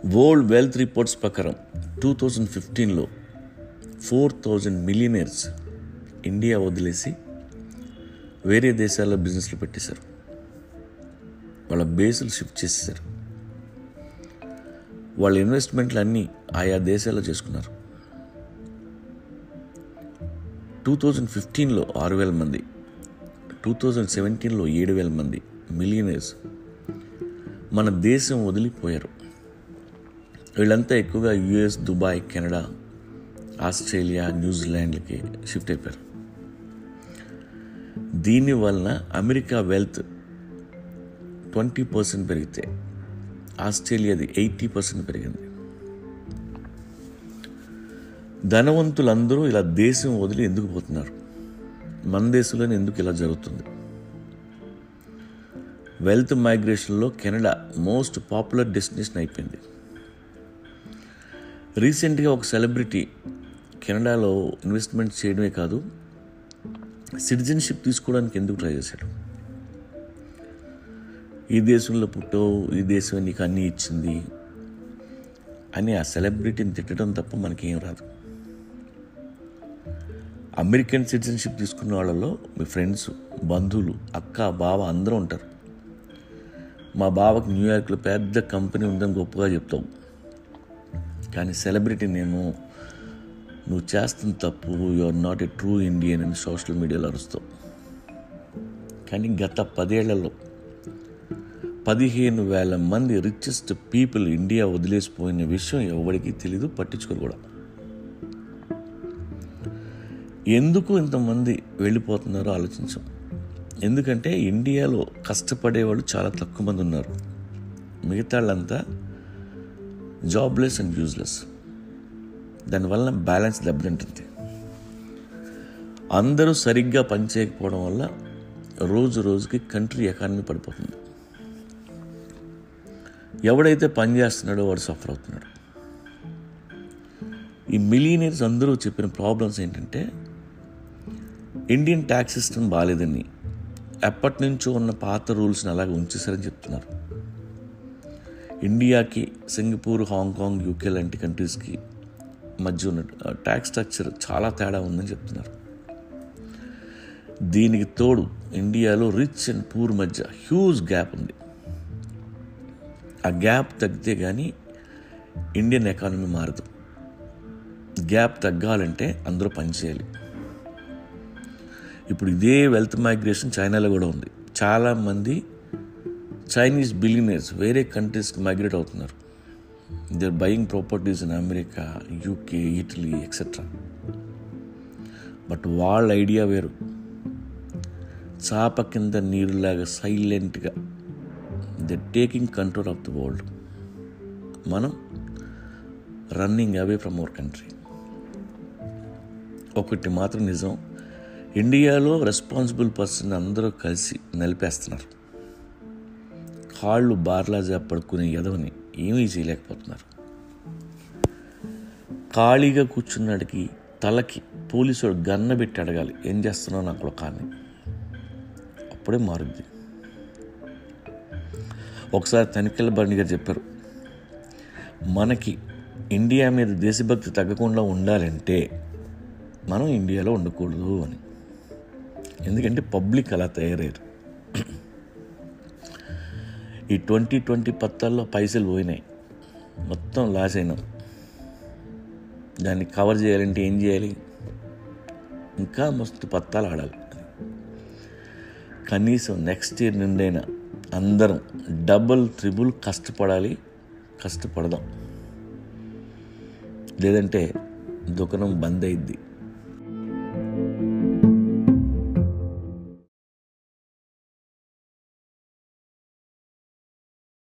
world wealth reports ప్రకారం two thousand ఫిఫ్టీన్లో four thousand millionaires India వదిలేసి వేరే దేశాల్లో బిజినెస్లు పెట్టేశారు వాళ్ళ బేసులు షిఫ్ట్ చేసేసారు వాళ్ళ ఇన్వెస్ట్మెంట్లు అన్నీ ఆయా దేశాల్లో చేసుకున్నారు టూ థౌజండ్ ఫిఫ్టీన్లో ఆరు వేల మంది టూ థౌజండ్ సెవెంటీన్లో ఏడు వేల మంది మిలియనర్స్ మన దేశం వదిలిపోయారు వీళ్ళంతా ఎక్కువగా యుఎస్ దుబాయ్ కెనడా ఆస్ట్రేలియా న్యూజిలాండ్లకి షిఫ్ట్ అయిపోయారు దీని వలన అమెరికా వెల్త్ ట్వంటీ పర్సెంట్ పెరిగితే ఆస్ట్రేలియాది ఎయిటీ పర్సెంట్ పెరిగింది ధనవంతులందరూ ఇలా దేశం వదిలి ఎందుకు పోతున్నారు మన దేశంలోనే ఎందుకు ఇలా జరుగుతుంది వెల్త్ మైగ్రేషన్లో కెనడా మోస్ట్ పాపులర్ డెస్టినేషన్ అయిపోయింది రీసెంట్గా ఒక సెలబ్రిటీ కెనడాలో ఇన్వెస్ట్మెంట్ చేయడమే కాదు సిటిజన్షిప్ తీసుకోవడానికి ఎందుకు ట్రై చేశాడు ఈ దేశంలో పుట్టావు ఈ దేశం నీకు అన్నీ ఇచ్చింది అని ఆ సెలబ్రిటీని తిట్టడం తప్ప మనకేం రాదు అమెరికన్ సిటిజన్షిప్ తీసుకున్న వాళ్ళలో మీ ఫ్రెండ్స్ బంధువులు అక్క బావ అందరూ ఉంటారు మా బావకి న్యూయార్క్లో పెద్ద కంపెనీ ఉందని గొప్పగా చెప్తావు కానీ సెలబ్రిటీ నేను నువ్వు చేస్తున్న తప్పు you are not a true Indian అని సోషల్ మీడియాలో అరుస్తావు కానీ గత పదేళ్లలో పదిహేను వేల మంది రిచెస్ట్ పీపుల్ ఇండియా వదిలేసిపోయిన విషయం ఎవరికి తెలీదు పట్టించుకోరు కూడా ఎందుకు ఇంతమంది వెళ్ళిపోతున్నారో ఆలోచించాం ఎందుకంటే ఇండియాలో కష్టపడేవాళ్ళు చాలా తక్కువ మంది ఉన్నారు మిగతా వాళ్ళంతా జాబ్లెస్ అండ్ యూజ్లెస్ దానివల్ల బ్యాలెన్స్ దెబ్బతింటుంది అందరూ సరిగ్గా పనిచేయకపోవడం వల్ల రోజు రోజుకి కంట్రీ ఎకానమీ పడిపోతుంది ఎవడైతే పని చేస్తున్నాడో వాడు సఫర్ అవుతున్నాడు ఈ మిలీనియర్స్ అందరూ చెప్పిన ప్రాబ్లమ్స్ ఏంటంటే ఇండియన్ ట్యాక్స్ సిస్టమ్ బాగాలేదని ఎప్పటి నుంచో ఉన్న పాత రూల్స్ని అలాగే ఉంచేసారని చెప్తున్నారు ఇండియాకి సింగపూర్ హాంకాంగ్ యూకే లాంటి కంట్రీస్కి మధ్య ఉన్న ట్యాక్స్ స్ట్రక్చర్ చాలా తేడా ఉందని చెప్తున్నారు దీనికి తోడు ఇండియాలో రిచ్ అండ్ పూర్ మధ్య హ్యూజ్ గ్యాప్ ఉంది ఆ గ్యాప్ తగ్గితే కానీ ఇండియన్ ఎకానమీ మారదు గ్యాప్ తగ్గాలంటే అందరూ పనిచేయాలి ఇప్పుడు ఇదే వెల్త్ మైగ్రేషన్ చైనాలో కూడా ఉంది చాలామంది చైనీస్ బిలియనర్స్ వేరే కంట్రీస్కి మైగ్రేట్ అవుతున్నారు they are buying properties in America UK Italy etcetera but వాళ్ళ ఐడియా వేరు చాప కింద నీరులాగా సైలెంట్గా the taking control of the world మనం running away from our country ఒకటి మాత్రం నిజం ఇండియాలో రెస్పాన్సిబుల్ పర్సన్ అందరూ కలిసి నలిపేస్తున్నారు కాళ్ళు బార్లాజా పడుకునే ఎదవని ఏమీ చేయలేకపోతున్నారు ఖాళీగా కూర్చున్నాడికి తలకి పోలీసుడు గన్న పెట్టి అడగాలి ఏం చేస్తున్నావు నాకు కూడా కానీ అప్పుడే మారుద్ది ఒకసారి తనికెళ్ళ బండి గారు చెప్పారు మనకి ఇండియా మీద దేశభక్తి తగ్గకుండా ఉండాలంటే మనం ఇండియాలో ఉండకూడదు అని ఎందుకంటే పబ్లిక్ అలా తయారయ్యారు ఈ ట్వంటీ ట్వంటీ పత్తాల్లో పైసలు పోయినాయి మొత్తం లాస్ అయినాం దాన్ని కవర్ చేయాలంటే ఏం చేయాలి ఇంకా మస్తు పత్తాలు ఆడాలి కనీసం నెక్స్ట్ ఇయర్ నుండైనా అందరం డబుల్ త్రిబుల్ కష్టపడాలి కష్టపడదాం లేదంటే దుకాణం బంద్ అయిద్ది